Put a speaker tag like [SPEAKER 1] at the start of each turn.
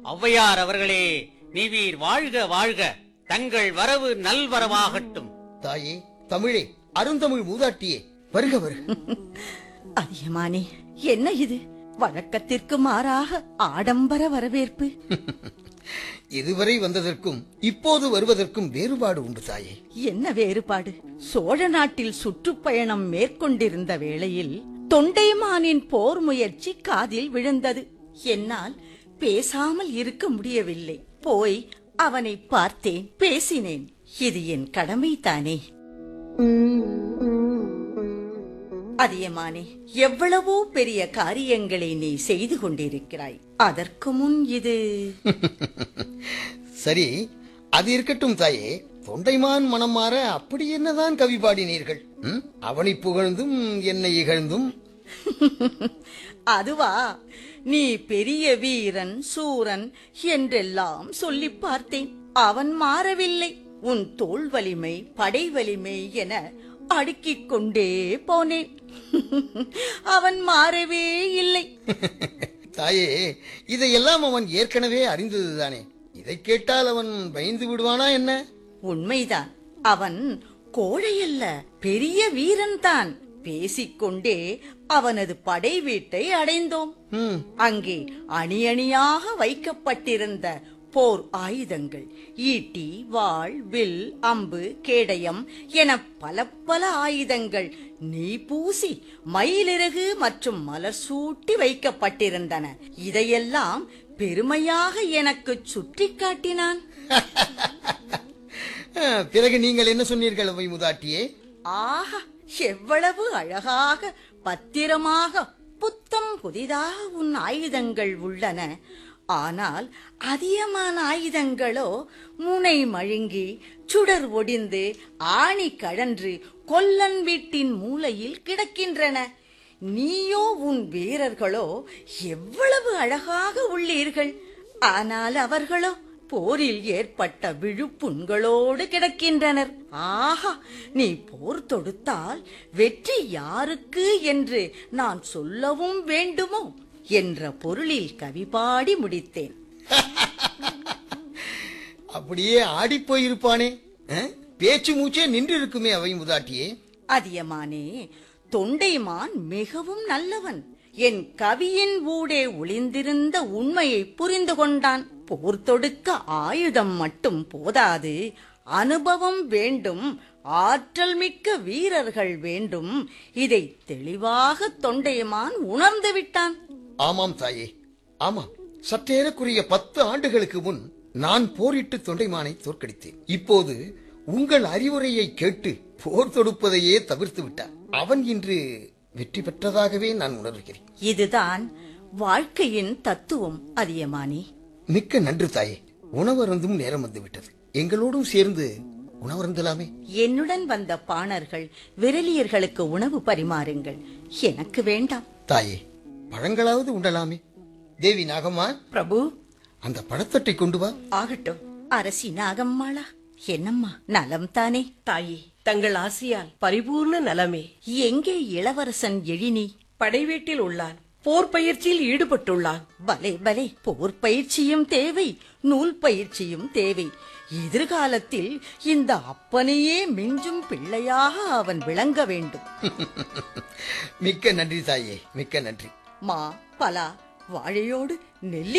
[SPEAKER 1] ஔவையார் அவர்களே நீவீர் வாழ்க வாழ்க தங்கள் வரவு நல்வரவாகட்டும்
[SPEAKER 2] தாயே தமிழே அருந்தமிழ் மூதாட்டியே வருக வருக
[SPEAKER 3] அதியமானே என்ன இது வழக்கத்திற்கு மாறாக ஆடம்பர வரவேற்பு
[SPEAKER 2] இதுவரை வந்ததற்கும் இப்போது வருவதற்கும் வேறுபாடு உண்டு தாயே
[SPEAKER 3] என்ன வேறுபாடு சோழ நாட்டில் சுற்றுப்பயணம் மேற்கொண்டிருந்த வேளையில் தொண்டைமானின் போர் முயற்சி காதில் விழுந்தது என்னால் பேசாமல் இருக்க முடியவில்லை போய் அவனை பார்த்தேன் பேசினேன் இது என் கடமைதானே அதியமானே எவ்வளவோ பெரிய காரியங்களை நீ செய்து கொண்டிருக்கிறாய் அதற்கு முன் இது
[SPEAKER 2] சரி அது இருக்கட்டும் தாயே தொண்டைமான் மனம் மாற அப்படி என்னதான் கவி பாடினீர்கள் ம்? அவனை புகழ்ந்தும் என்னை இகழ்ந்தும்
[SPEAKER 3] அதுவா நீ பெரிய வீரன் சூரன் என்றெல்லாம் சொல்லி பார்த்தேன் அவன் மாறவில்லை உன் தோள் வலிமை படை வலிமை என அடுக்கிக் கொண்டே போனேன் அவன் மாறவே இல்லை
[SPEAKER 2] தாயே இதையெல்லாம் அவன் ஏற்கனவே அறிந்ததுதானே இதை கேட்டால் அவன் பயந்து விடுவானா என்ன
[SPEAKER 3] உண்மைதான் அவன் கோழையல்ல பெரிய வீரன்தான் பேசிக்கொண்டே அவனது படை வீட்டை அடைந்தோம்
[SPEAKER 2] ம்
[SPEAKER 3] அங்கே அணி அணியாக வைக்கப்பட்டிருந்த போர் ஆயுதங்கள் ஈட்டி வாள் வில் அம்பு கேடயம் என பல பல ஆயுதங்கள் நீ பூசி மயிலிறகு மற்றும் மலர் சூட்டி வைக்கப்பட்டிருந்தன இதையெல்லாம் பெருமையாக எனக்கு சுட்டிக் காட்டினான்
[SPEAKER 2] ஆ, பிறகு நீங்கள் என்ன சொன்னீர்கள் அவை முதாட்டியே
[SPEAKER 3] ஆஹா எவ்வளவு அழகாக பத்திரமாக புத்தம் புதிதாக உன் ஆயுதங்கள் உள்ளன ஆனால் அதிகமான ஆயுதங்களோ முனை மழுங்கி சுடர் ஒடிந்து ஆணி கழன்று கொல்லன் வீட்டின் மூலையில் கிடக்கின்றன நீயோ உன் வீரர்களோ எவ்வளவு அழகாக உள்ளீர்கள் ஆனால் அவர்களோ போரில் ஏற்பட்ட விழுப்புண்களோடு கிடக்கின்றனர் ஆஹா நீ போர் தொடுத்தால் வெற்றி யாருக்கு என்று நான் சொல்லவும் வேண்டுமோ என்ற பொருளில் கவி பாடி முடித்தேன்
[SPEAKER 2] அப்படியே ஆடிப் போயிருப்பானே ஆ? பேச்சு மூச்சே நின்று இருக்குமே அவை முதாட்டியே
[SPEAKER 3] அதியமானே தொண்டைமான் மிகவும் நல்லவன் என் கவியின் ஊடே ஒளிந்திருந்த உண்மையை புரிந்து கொண்டான் போர் தொடுக்க ஆயுதம் மட்டும் போதாது அனுபவம் வேண்டும் ஆற்றல் மிக்க வீரர்கள் வேண்டும் இதை தெளிவாக தொண்டைமான் உணர்ந்து விட்டான்
[SPEAKER 2] ஆமாம் தாயே ஆமாம் சற்றேறக்குரிய பத்து ஆண்டுகளுக்கு முன் நான் போரிட்டு தொண்டைமானை தோற்கடித்தேன் இப்போது உங்கள் அறிவுரையை கேட்டு போர் தொடுப்பதையே தவிர்த்து விட்டார் அவன் இன்று வெற்றி பெற்றதாகவே நான் உணர்கிறேன்
[SPEAKER 3] இதுதான் வாழ்க்கையின் தத்துவம் அதியமானே
[SPEAKER 2] மிக்க நன்று தாயே உணவருந்தும் நேரம் வந்துவிட்டது எங்களோடும் சேர்ந்து உணவருந்தலாமே
[SPEAKER 3] என்னுடன் வந்த பாணர்கள் விரலியர்களுக்கு உணவு பரிமாறுங்கள் எனக்கு வேண்டாம்
[SPEAKER 2] தாயே பழங்களாவது உண்டலாமே தேவி நாகம்மா
[SPEAKER 3] பிரபு
[SPEAKER 2] அந்த பழத்தட்டை கொண்டு வா
[SPEAKER 3] ஆகட்டும் அரசி நாகம்மாளா என்னம்மா நலம் தானே
[SPEAKER 4] தாயே தங்கள் ஆசியால் பரிபூர்ண நலமே
[SPEAKER 3] எங்கே இளவரசன் எழினி
[SPEAKER 4] படைவீட்டில் உள்ளான் போர் பயிற்சியில் ஈடுபட்டுள்ளான்
[SPEAKER 3] பலே பலே போர் பயிற்சியும் தேவை நூல் பயிற்சியும் தேவை எதிர்காலத்தில் இந்த அப்பனையே மிஞ்சும் பிள்ளையாக அவன் விளங்க வேண்டும்
[SPEAKER 2] மிக்க நன்றி தாயே மிக்க நன்றி
[SPEAKER 3] மா பலா வாழையோடு நெல்லி